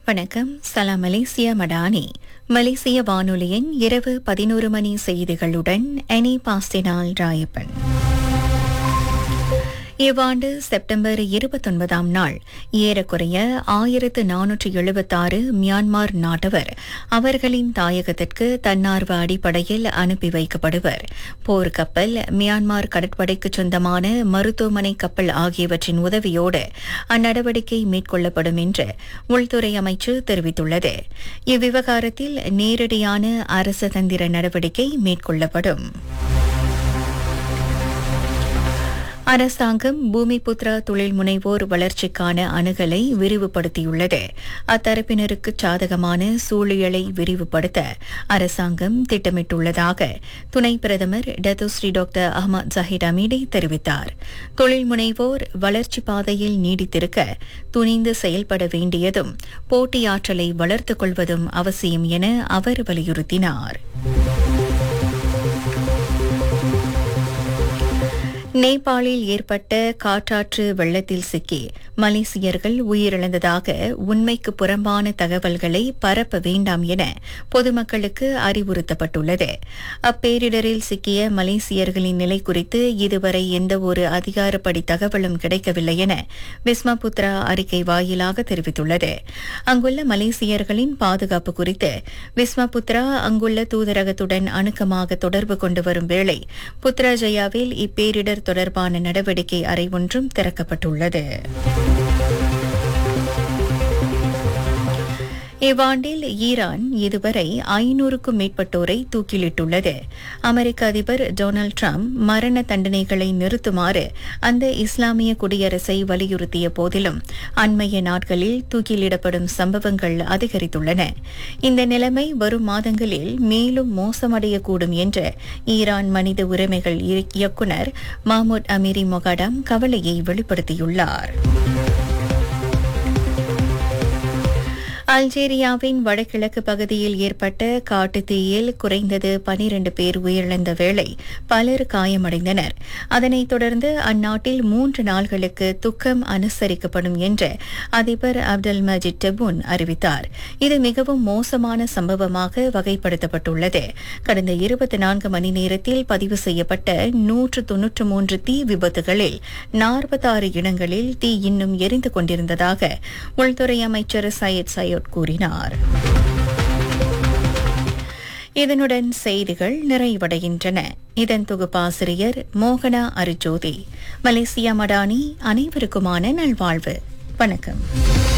வணக்கம் சலாம் மலேசியா மடானி மலேசிய வானொலியின் இரவு பதினோரு மணி செய்திகளுடன் எனி பாஸ்டினால் ராயப்பன் இவ்வாண்டு செப்டம்பர் இருபத்தொன்பதாம் நாள் ஏறக்குறைய ஆயிரத்து நானூற்று எழுபத்தாறு மியான்மர் நாட்டவர் அவர்களின் தாயகத்திற்கு தன்னார்வ அடிப்படையில் அனுப்பி வைக்கப்படுவர் போர்க்கப்பல் மியான்மர் கடற்படைக்கு சொந்தமான மருத்துவமனை கப்பல் ஆகியவற்றின் உதவியோடு அந்நடவடிக்கை மேற்கொள்ளப்படும் என்று உள்துறை அமைச்சு தெரிவித்துள்ளது இவ்விவகாரத்தில் நேரடியான அரச தந்திர நடவடிக்கை மேற்கொள்ளப்படும் அரசாங்கம் பூமிபுத்ரா தொழில் முனைவோர் வளர்ச்சிக்கான அணுகலை விரிவுபடுத்தியுள்ளது அத்தரப்பினருக்கு சாதகமான சூழியலை விரிவுபடுத்த அரசாங்கம் திட்டமிட்டுள்ளதாக துணை பிரதமர் Datuk Seri doctor Ahmad Zahid Hamidi தெரிவித்தார் தொழில் முனைவோர் வளர்ச்சி பாதையில் நீடித்திருக்க துணிந்து செயல்பட வேண்டியதும் போட்டியாற்றலை வளர்த்துக் கொள்வதும் அவசியம் என அவர் வலியுறுத்தினார் நேபாளில் ஏற்பட்ட காற்றாற்று வெள்ளத்தில் சிக்கி மலேசியர்கள் உயிரிழந்ததாக உண்மைக்கு புறம்பான தகவல்களை பரப்ப வேண்டாம் என பொதுமக்களுக்கு அறிவுறுத்தப்பட்டுள்ளது அப்பேரிடரில் சிக்கிய மலேசியர்களின் நிலை குறித்து இதுவரை எந்த ஒரு அதிகாரப்படி தகவலும் கிடைக்கவில்லை என விஸ்மபுத்ரா அறிக்கை வாயிலாக தெரிவித்துள்ளது அங்குள்ள மலேசியர்களின் பாதுகாப்பு குறித்து விஸ்மபுத்ரா அங்குள்ள தூதரகத்துடன் அணுக்கமாக தொடர்பு கொண்டு வரும் வேளை புத்ராஜயாவில் இப்பேரிடர் தொடர்பான நடவடிக்கை அறை ஒன்றும் திறக்கப்பட்டுள்ளது இவ்வாண்டில் ஈரான் இதுவரை ஐநூறுக்கும் மேற்பட்டோரை தூக்கிலிட்டுள்ளது அமெரிக்க அதிபர் டொனால்டு டிரம்ப் மரண தண்டனைகளை நிறுத்துமாறு அந்த இஸ்லாமிய குடியரசை வலியுறுத்திய போதிலும் அண்மைய நாட்களில் தூக்கிலிடப்படும் சம்பவங்கள் அதிகரித்துள்ளன இந்த நிலைமை வரும் மாதங்களில் மேலும் மோசமடையக்கூடும் என்று ஈரான் மனித உரிமைகள் இயக்குநர் மாமூத் அமீரி மொகாடம் கவலையை வெளிப்படுத்தியுள்ளார் அல்ஜீரியாவின் வடகிழக்கு பகுதியில் ஏற்பட்ட காட்டுத் தீயில் குறைந்தது பனிரண்டு பேர் உயிரிழந்த வேளை பலர் காயமடைந்தனர் அதனைத் தொடர்ந்து அந்நாட்டில் மூன்று நாள்களுக்கு துக்கம் அனுசரிக்கப்படும் என்று அதிபர் அப்துல் மஜித் டெபுன் அறிவித்தார் இது மிகவும் மோசமான சம்பவமாக வகைப்படுத்தப்பட்டுள்ளது கடந்த இருபத்தி நான்கு மணி நேரத்தில் பதிவு செய்யப்பட்ட நூற்று தொன்னூற்று மூன்று தீ விபத்துகளில் நாற்பத்தாறு இடங்களில் தீ இன்னும் எரிந்து கொண்டிருந்ததாக உள்துறை அமைச்சர் சையத் சையத் கூறினார் இதனுடன் செய்திகள் நிறைவடைகின்றன இதன் தொகுப்பாசிரியர் மோகனா அருஜோதி மலேசியா மடானி அனைவருக்குமான நல்வாழ்வு வணக்கம்